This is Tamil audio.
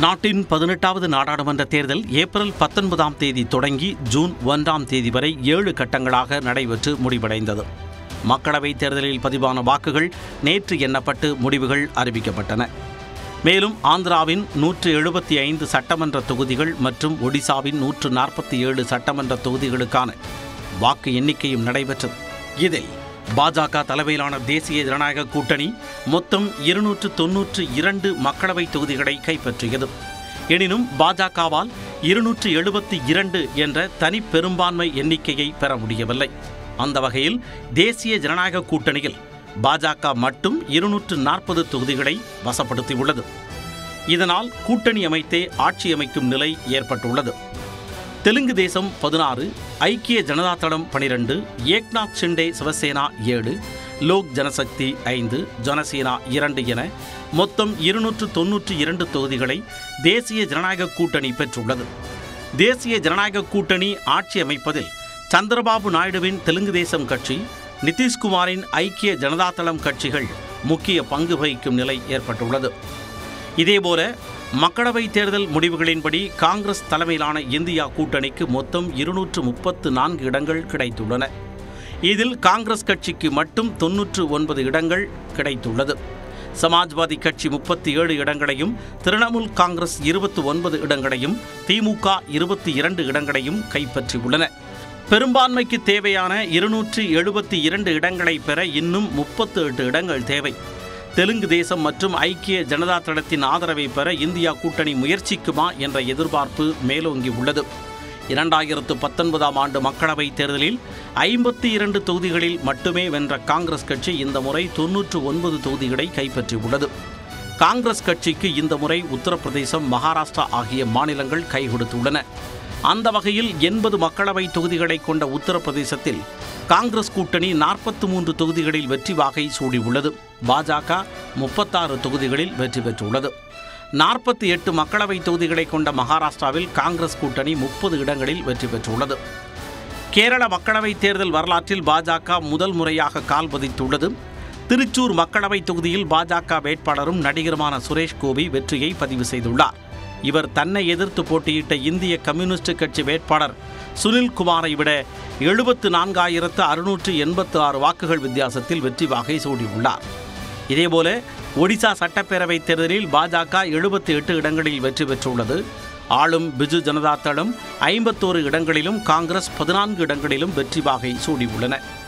நாட்டின் பதினெட்டாவது நாடாளுமன்ற தேர்தல் ஏப்ரல் பத்தொன்பதாம் தேதி தொடங்கி ஜூன் ஒன்றாம் தேதி வரை ஏழு கட்டங்களாக நடைபெற்று முடிவடைந்தது மக்களவைத் தேர்தலில் பதிவான வாக்குகள் நேற்று எண்ணப்பட்டு முடிவுகள் அறிவிக்கப்பட்டன மேலும் ஆந்திராவின் நூற்று எழுபத்தி ஐந்து சட்டமன்ற தொகுதிகள் மற்றும் ஒடிசாவின் நூற்று நாற்பத்தி ஏழு சட்டமன்ற தொகுதிகளுக்கான வாக்கு எண்ணிக்கையும் நடைபெற்றது இதில் பாஜக தலைமையிலான தேசிய ஜனநாயக கூட்டணி மொத்தம் இருநூற்று தொன்னூற்று இரண்டு மக்களவை தொகுதிகளை கைப்பற்றியது எனினும் பாஜகவால் இருநூற்று எழுபத்தி இரண்டு என்ற தனி பெரும்பான்மை எண்ணிக்கையை பெற முடியவில்லை அந்த வகையில் தேசிய ஜனநாயக கூட்டணியில் பாஜக மட்டும் இருநூற்று நாற்பது தொகுதிகளை வசப்படுத்தியுள்ளது இதனால் கூட்டணி அமைத்தே ஆட்சி அமைக்கும் நிலை ஏற்பட்டுள்ளது தெலுங்கு தேசம் பதினாறு ஐக்கிய ஜனதா தளம் பனிரெண்டு ஏக்நாத் ஷிண்டே சிவசேனா ஏழு லோக் ஜனசக்தி ஐந்து ஜனசேனா இரண்டு என மொத்தம் இருநூற்று தொன்னூற்றி இரண்டு தொகுதிகளை தேசிய ஜனநாயக கூட்டணி பெற்றுள்ளது தேசிய ஜனநாயக கூட்டணி ஆட்சி அமைப்பதில் சந்திரபாபு நாயுடுவின் தெலுங்கு தேசம் கட்சி நிதிஷ்குமாரின் ஐக்கிய ஜனதாதளம் கட்சிகள் முக்கிய பங்கு வகிக்கும் நிலை ஏற்பட்டுள்ளது இதேபோல மக்களவைத் தேர்தல் முடிவுகளின்படி காங்கிரஸ் தலைமையிலான இந்தியா கூட்டணிக்கு மொத்தம் இருநூற்று முப்பத்து நான்கு இடங்கள் கிடைத்துள்ளன இதில் காங்கிரஸ் கட்சிக்கு மட்டும் தொன்னூற்று ஒன்பது இடங்கள் கிடைத்துள்ளது சமாஜ்வாதி கட்சி முப்பத்தி ஏழு இடங்களையும் திரிணாமுல் காங்கிரஸ் இருபத்தி ஒன்பது இடங்களையும் திமுக இருபத்தி இரண்டு இடங்களையும் கைப்பற்றியுள்ளன பெரும்பான்மைக்கு தேவையான இருநூற்றி எழுபத்தி இரண்டு இடங்களை பெற இன்னும் முப்பத்து எட்டு இடங்கள் தேவை தெலுங்கு தேசம் மற்றும் ஐக்கிய ஜனதா தளத்தின் ஆதரவை பெற இந்தியா கூட்டணி முயற்சிக்குமா என்ற எதிர்பார்ப்பு மேலோங்கி உள்ளது இரண்டாயிரத்து பத்தொன்பதாம் ஆண்டு மக்களவைத் தேர்தலில் ஐம்பத்தி இரண்டு தொகுதிகளில் மட்டுமே வென்ற காங்கிரஸ் கட்சி இந்த முறை தொன்னூற்று ஒன்பது தொகுதிகளை கைப்பற்றியுள்ளது காங்கிரஸ் கட்சிக்கு இந்த முறை உத்தரப்பிரதேசம் மகாராஷ்டிரா ஆகிய மாநிலங்கள் கை கொடுத்துள்ளன அந்த வகையில் எண்பது மக்களவை தொகுதிகளை கொண்ட உத்தரப்பிரதேசத்தில் காங்கிரஸ் கூட்டணி நாற்பத்தி மூன்று தொகுதிகளில் வெற்றி வாகை சூடியுள்ளது பாஜக முப்பத்தாறு தொகுதிகளில் வெற்றி பெற்றுள்ளது நாற்பத்தி எட்டு மக்களவை தொகுதிகளை கொண்ட மகாராஷ்டிராவில் காங்கிரஸ் கூட்டணி முப்பது இடங்களில் வெற்றி பெற்றுள்ளது கேரள மக்களவைத் தேர்தல் வரலாற்றில் பாஜக முதல் முறையாக கால் பதித்துள்ளது திருச்சூர் மக்களவை தொகுதியில் பாஜக வேட்பாளரும் நடிகருமான சுரேஷ் கோபி வெற்றியை பதிவு செய்துள்ளார் இவர் தன்னை எதிர்த்து போட்டியிட்ட இந்திய கம்யூனிஸ்ட் கட்சி வேட்பாளர் சுனில் குமாரை விட எழுபத்து நான்காயிரத்து அறுநூற்று எண்பத்து ஆறு வாக்குகள் வித்தியாசத்தில் வெற்றி வாகை சூடியுள்ளார் இதேபோல ஒடிசா சட்டப்பேரவைத் தேர்தலில் பாஜக எழுபத்தி எட்டு இடங்களில் வெற்றி பெற்றுள்ளது ஆளும் பிஜு ஜனதா தளம் ஐம்பத்தோரு இடங்களிலும் காங்கிரஸ் பதினான்கு இடங்களிலும் வெற்றி வாகை சூடியுள்ளன